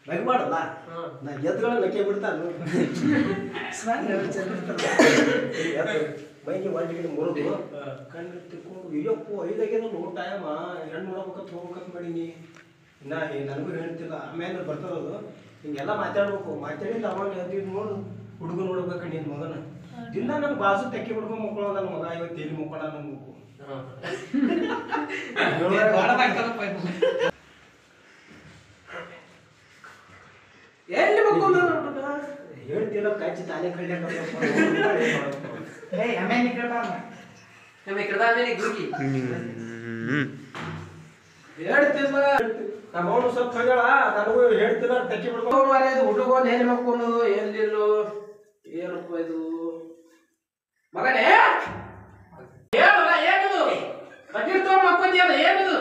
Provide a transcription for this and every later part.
ನಗಬಾರ್ದಲ್ಲ ನಾ ಎದ್ಗಳ ನಕ್ಕೆ ಬಿಡ್ತಾನು ಮೈಗೆ ಒಂಟಿಗೆ ಮುರಿದು ಕಣ್ಣು ತಿಕ್ಕೊಂಡು ಅಯ್ಯಪ್ಪು ಐದಾಗೇನೋ ಟೈಮ ಹೆಣ್ಣು ನೋಡ್ಬೇಕಂತ ಹೋಗ್ಬೇಕಂತ ಮಾಡೀನಿ ನಾ ನನಗೂ ಹೇಳ್ತಿಲ್ಲ ಆಮೇಲೆ ಬರ್ತದದು ಹಿಂಗೆಲ್ಲ ಮಾತಾಡ್ಬೇಕು ಮಾತಾಡಿಲ್ಲ ಅವಾಗ ಹೇಳ್ತಿದ್ ನೋಡು ಹುಡುಗ ನೋಡ್ಬೇಕು ನಿನ್ನ ಮಗನ ದಿನ ನನ್ನ ಬಾಜು ತೆಕ್ಕಿ ಬಿಡ್ಕೊಂಡು ಮಕ್ಕಳು ನನ್ನ ಮಗ ಇವತ್ತು ಎಲ್ಲಿ ಮಕ್ಕಳ ನನ್ನ ಮಗು ಎಲ್ಲಿ ಮಕ್ಕೊಂಡು ಹೇಳ್ತಿಲ್ಲ ಕಚ್ಚಿ ತಾನೇ ಕಳ್ಯಾಕ ಏಯ್ ಆಮೇಲೆ ನಿಕ್ರಬಾರ್ದ ನಮ್ಮ ಈ ಕಡೆ ಆಮೇಲೆ ಗುರುಗಿ ಹೇಳ್ತಿಲ್ಲ ನಮ್ಮ ಅವನು ಸ್ವಲ್ಪ ಹೇಳ್ಯಾಳ ನನಗೂ ಹೇಳ್ತಿಲ್ಲ ತೆಕ್ಕಿ ಬಿಡ್ಕೊಂಡು ಮಾರೇ ಇದು ಹುಡುಗ ಎಲ್ಲಿ ಮಕ್ಕೊಂಡದು ಎಲ್ಲಿಲ್ಲೋ ಏನಪ್ಪ ಇದು ಮಗನೇ ಹೇಳಲ್ಲ ಏನಿದು ಬಕೆಟ್ ತಗೊಂಡ್ ಮಕ್ಕೊಂದಿಯಲ್ಲ ಏನಿದು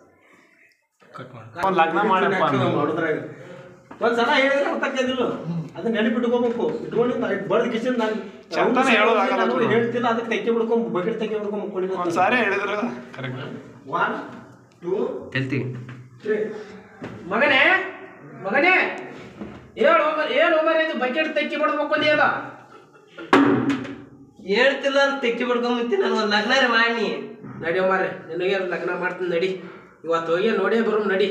ಒಂದ್ ಲಗ್ನ ಮಾಡಪ್ಪ ಅಂದ್ರು. ನೋಡಿದ್ರಾಗ ಒಂದ್ಸಲ ಹೇಳಿದ್ರೆ ಗೊತ್ತಾಗ್ತದಿಲ್ಲ ಅದನ್ನ ನೆನಪಿಟ್ಕೋಬೇಕು ಇಟ್ಕೊಂಡಿದ್ದ ಬಡ್ದ ಕಿಶನ್ ನಾನು ಚಂದನ ಹೇಳೋದಾಗಲ್ಲ ನಾನು ಬಿಡು. ಹೇಳ್ತಿಲ್ಲ ಅದಕ್ಕೆ ತೆಕ್ಕಿ ಬಿಡ್ಕೊಂಡು ಬಕೆಟ್ ತೆಕ್ಕಿ ಬಿಡ್ಕೊಂಡು ಮುಕ್ಕೊಂಡಿದ್ದ ಒಂದ್ ಸಾರಿ ಹೇಳಿದ್ರ ಕರೆಕ್ಟ್ ಒನ್ ಟೂ ಹೇಳ್ತೀವಿ ತ್ರೀ ಮಗನೇ ಮಗನೇ ಹೇಳು ಹೋಮ- ಏನು ಮರ ಇದು ಬಕೆಟ್ ತೆಕ್ಕಿ ಬಿಡದ್ ಮಕ್ಕೊಂದಿಯಲ್ಲ ಹೇಳ್ತಿಲ್ಲ ಅಂತ ತೆಕ್ಕಿ ಬಿಡ್ಕೊಂಬತ್ತಿ ನಾನು ಒಂದು ಲಗ್ನ ಮಾಡಿ ನಡಿಯೋ ಮಾರೆ ನಿನಗೆ ಲಗ್ನ ಮಾಡ್ತೀನಿ ನಡಿ ಇವತ್ತು ಹೋಗಿ ನೋಡೇ ಬರೋ ನಡಿ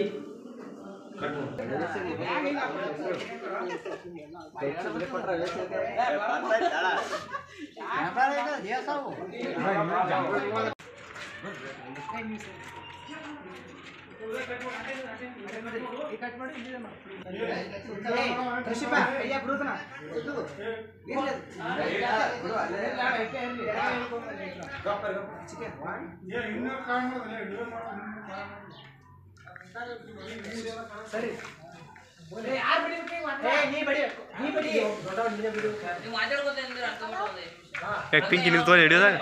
ಯಾಕೆ ಪಿಂಕಿ ನೀವು ತೋರಿ ಹಿಡಿಯೋದಾಗ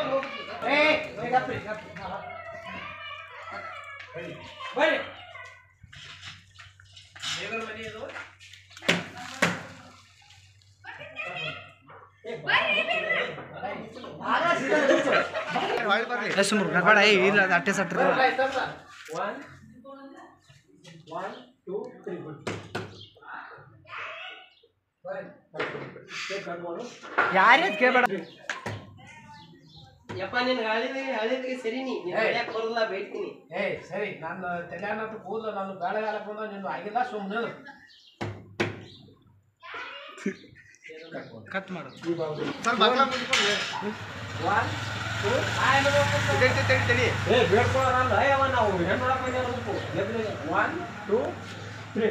ಬರ್ರಿ one one two three cut ಮಾಡು ಯಾರೇದ್ ಕೇಳ್ಬೇಡ ಯಪ್ಪ ನಿನ್ ಹಳಿದಿಗೆ ಹಳಿದಿಗೆ ಸರಿ ನೀ ನೀನ್ ಏಯ್. ಹೊಡ್ಯಾಕ್ ಬರಲ್ಲ ಬೈತೀನಿ ಏಯ್ ಸರಿ ನಾನು ತಲೆಯನ್ನಂತ ಕೂದಲು ನಾನು ಗಾಳಿಗಾಲ ಬಂದ ನೀನು ಆಗಿಲ್ಲ ಸುಮ್ಮನೆ ಕಟ್ ಮಾಡು ಒನ್ ಟೂ ಏ ಬೇಡ್ಕೊಳ್ಳೋಣ ಅಯ್ಯವ ನಾವು ಹೆಣ್ಣು ನೋಡಕ್ ಬಂದೇವ್ರು ಒನ್ ಟೂ ತ್ರೀ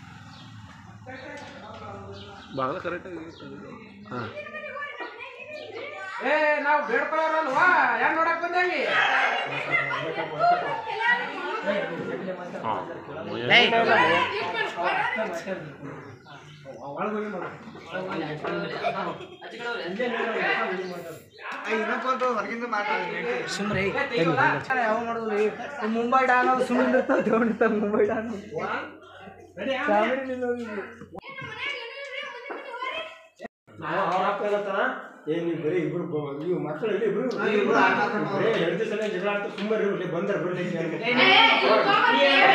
ಬಾಗಲ ಕರೆಕ್ಟ್ ಹಾಂ ಏ ನಾವು ಬೇಡ್ಕೊಳ್ಳೋರಲ್ವಾ ಯಾರು ನೋಡಕ್ ಬಂದೇವಿ ಒಳಗೋಗಿ ಮಾಡು ಸುಮ್ರೆ ಯಾವ ಮಾಡೋದು ಮುಂಬೈ ಡಾನ್ ಸುಮ್ಮನೆ ತಗೊಂಡಿರ್ತಾರೆ ಮುಂಬೈ ಡಾನ್ ನಾವು ಅವ್ರ ಅಪ್ಪ ಏನಂತಾನ ಏ ನೀವು ಬರೀ ಇಬ್ರು ಬ- ನೀವು ಮಕ್ಕಳು ಇಲ್ಲಿ ಇಬ್ರು ಬರೀ ಎರಡು ದಿವಸ ಜಗಳ ಆಡ್ತಾ ಸುಮ್ಮನೆ ಇರ್ಲಿ ಬಂದ್ರೆ ಬರ್ಲಿ ಅಂತ ಹೇಳ್ಬೇಕು.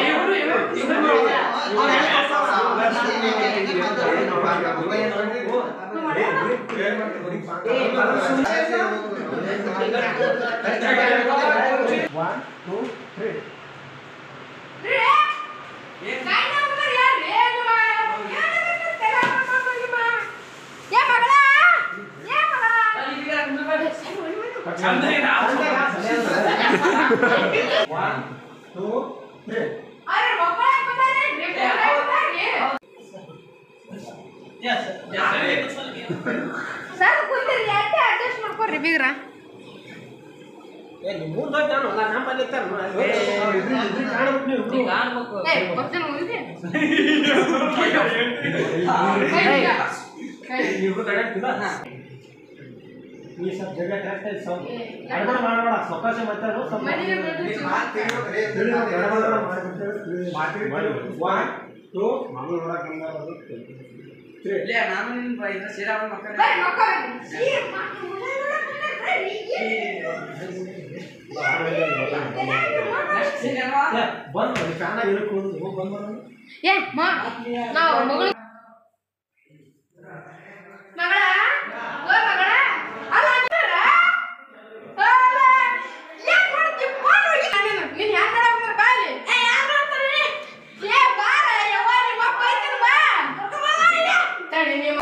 ಏ, ಇಬ್ರು ಏನ್ ಮಾಡ್ತಾರೆ? One two three one two three sir ಕೂತಿರಿ ಯಾಕೆ ಅಡ್ಜಸ್ಟ್ ಮಾಡ್ಕೊಡ್ರಿ ಬೀಗ್ರ ಏ ನೀವು ಮೂರು ಜನ ನಾನು ಅಲ್ಲ ನಮ್ಮ ಮನೆ ಇರ್ತಾರೆ ನೋಡಿ. ಏ, ಇಬ್ರು- ಇಬ್ರು ಕಾಣ್ಬೇಕು ನೀವು ಇಬ್ರು. ಏ ಬರ್ತಾನೆ ಮುಗಿದಿ ನೀವು ಇಬ್ರು ನಡೆಯಕ್ತಿಲ್ಲ? ನೀ ಸ್ವಲ್ಪ ಜಗ ಕರೆಕ್ಟ್ ಆಗಿ ಸ್ವಲ್ಪ ಗಡ್ಬಡ ಮಾಡಬೇಡ ಸಾವಕಾಶ ಮಾತಾಡು ಸ್ವಲ್ಪ ಮನೆಗೆ ಬಿಡು. ತಿಳಿ ಒಂದು ಗಡ್ಬಡ ಮಾಡ್ಬಿಟ್ಟು ಒನ್ ಟೂ ಮಗಳು ನೋಡಕ್ ಬಂದವರು ತ್ರೀ ಬರ್ರಿ ಮಕ್ಕಳು. ಈ ಮಕ್ಕಳು ಮುಗಿದು ಬಂದ್ ಮಾಡಿ ಫ್ಯಾನ್ ಆಗಿ ಇರಕ್ಕೆ ಹೋಗುದು ಹೋಗಿ ಬಂದ್ ಮಾಡೋಣ ಏ ಮಾ ನಾವು ಮಗಳು ಮಗಳ ಓ ಮಗಳ ಅಲ್ಲ ಅಂತಾರ ಅಲ್ಲ ಏನ್ ಮಾಡ್ತಿ ಫೋನ್ ಹೋಗಿ ನೀನು ನೀನ್ ಹೆಂಗ್ ಮಾಡಕ್ ಬಾ ಇಲ್ಲಿ ಏ ಯಾರು ಮಾಡ್ತಾರೆ ಏ ಬಾರ ಯವ್ವ ನಿಮ್ಮ ಅಪ್ಪ ಐತನ ಬಾ ಕರ್ಕೊಂಡ್ ಬಾ ಇಲ್ಲಿ. ತಡಿ ನಿಮ್ಮ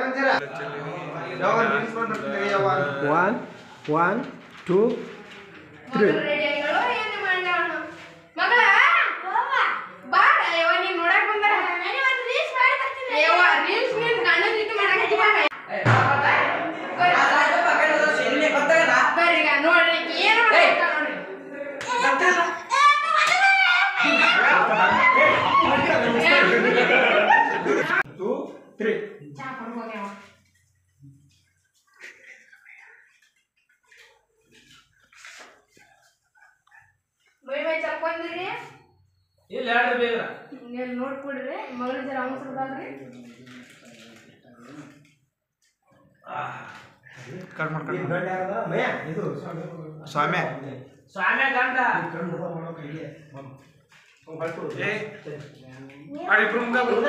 ಒನ್ ಒನ್ ಟೂ ತ್ರೀ ಮಗಳು ರೆಡಿ ಆಗಿಗಳು ಏನು ಮಾಡ್ಯಾವನು ಮಗಳ ಬಾರ ಯವ್ವ ನೀನ್ ನೋಡಕ್ ಬಂದಾರ ಯವ್ವ ರೀಲ್ಸ್ ನೀನ್ ಗಂಡನ ಜೊತೆ ಮಾಡಕತ್ತಿ ಬಾ ಬರ್ರಿ ಈಗ ನೋಡ್ರಿ ಈಕಿ ಏನು ಮಾಡ್ತಾಳ ನೋಡ್ರಿ ಟೂ ತ್ರೀ ಚಾ ಕೊಡ್ಬೋದ್ಯಾವ ಬೈ ಬೈ ಚಲ್ಕೊಂಡಿರಿ ಇಲ್ಲ ಹೇಳ್ರಿ ಬೇಗ ಇಲ್ಲಿ ನೋಡ್ಕೊಡ್ರಿ ಮಗಳ ಜರ ಅವಸರದಾಗ್ರಿ ಕಟ್ ಮಾಡ್ಕೊಂಡು ಈ ಗಂಡ ಯಾರದ ಮಯ ಇದು ಸ್ವಾಮಿ. ಸ್ವಾಮಿ ಗಂಡ ಕಣ್ಣು ಮುಖ ಮಾಡೋ ಕೈಗೆ ಬಂದು ಹೊಳ್ಕೊಡು ಏ. ಮಾಡಿ ಇಬ್ರು ಮುಖ ಬರು.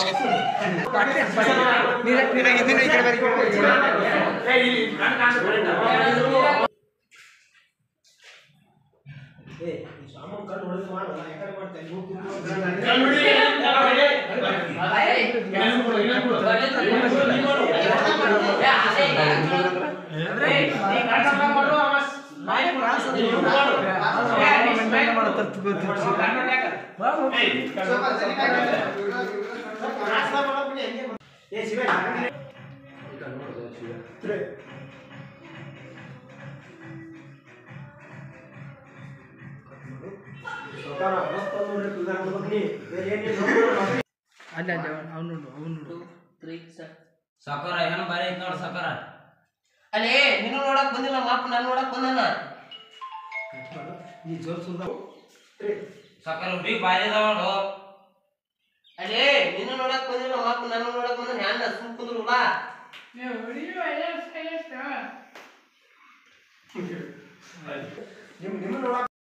ನೀನೇ- ನೀನೇ ಹಿಂದಿನ ಈ ಕಡೆ ಬರೀ, ಈ ಕಡೆ ಬರೀ. ಏ, ಇಲ್ಲಿ ಗಂಡ ಕಾಣಿಸ್ಕೊಂಡ. ಏ ಈ ಸಾಮಾನು ಕಣ್ಣು ಹೊಡೆದು ಮಾಡಲ್ಲ ಯಾಕಂದ್ರೆ ಮಾಡ್ತೇನೆ ಮೂರು ಕಣ್ಣು ಬಿಡಿ, ಕಣ್ಣು ಬಿಡಿ. ಇನ್ನೊಂದು ಕೊಡು, ಇನ್ನೊಂದು ಕೊಡು. ಏ, ನೀ ಗಂಡ ಮಗ ಮಾಡು, ಅವ ಬಾಯಿ ಕೊಡು. ನೀನು ಮಾಡು. ಏ, ನೀ ಸ್ಮೈಲ್ ಮಾಡು. ಗಂಡ ಯಾಕ? ಏ, ಏ ಶಿವ ತ್ರೀ ಸೌಕಾರ ಮಸ್ತ್ ಅಂದ್ ನೋಡ್ರಿ ಸುಧಾರ ಮಾಡ್ಬೇಕ್ರಿ ಬೇರೆ ಏನಿಲ್ಲ ನೋಡ್ರಿ ಅಲ್ಲ ಅಲ್ಲ ಅವ್ನು ನೋಡು ಅವ್ನು ನೋಡು ಸಾಕಾರ ಏನು ಬಾರಿ ಐತ್ ನೋಡ್ ಸಾಕಾರ ಅಲ್ಲೇ ನೀನು ನೋಡಕ್ ಬಂದಿಲ್ಲ ಮಾಪ ನಾನು ನೋಡಕ್ ಬಂದಾನ ಈ ಜೋರ್ ಸುಧಾರ ತ್ರೀ ಸಾಕಾರ ಹುಡುಗಿ ಬಾರಿ ಇದಾವ ನೋಡು ಅಲ್ಲೇ ನೀನು ನೋಡಕ್ ಬಂದಿಲ್ಲ ಮಾಪ ನಾನು ನೋಡಕ್ ಬಂದಾನ ಹ್ಯಾಂಡ ಸುಮ್ ಕುಂದ್ರಲ್ಲ ನಿಮ್ ನಿಮ್ಮ ನೋಡಕ್